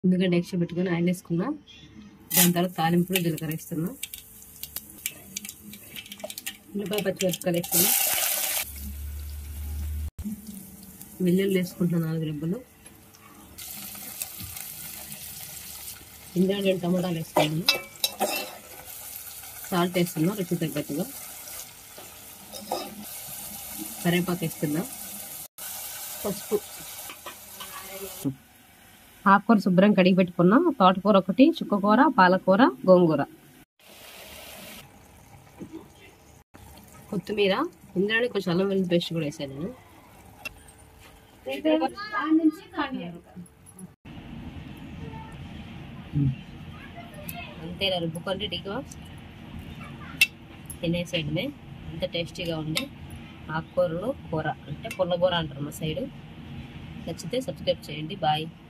ముందుగా డెక్ష పెట్టుకొని ఆయిల్ వేసుకున్నా దాని తర్వాత తాలింపులు జీలకర్ర వేస్తున్నా ఉల్లిపాయ పచ్చిమిరపకాయలు వేస్తున్నా వెల్లుల్లి వేసుకుంటున్నా నాలుగు రెబ్బలు ఇందులో రెండు టమాటాలు వేస్తున్నాను సాల్ట్ వేస్తున్నా రుచి తగ్గట్టుగా కరివేపాకు వేస్తున్నా పసుపు ఆకుకూర శుభ్రం కడిగి పెట్టుకున్నాం తోటకూర ఒకటి చుక్కకూర పాలకూర గోంగూర కొత్తిమీర ఇందులోనే కొంచెం అల్లం వెల్లుల్లి పేస్ట్ కూడా వేసాను నేను అంతే రుబ్బుకొని రెడీగా తినేసేయడమే అంత టేస్టీగా ఉండే ఆకుకూరలు కూర అంటే పుల్లకూర అంటారు మా సైడు నచ్చితే సబ్స్క్రైబ్ చేయండి బాయ్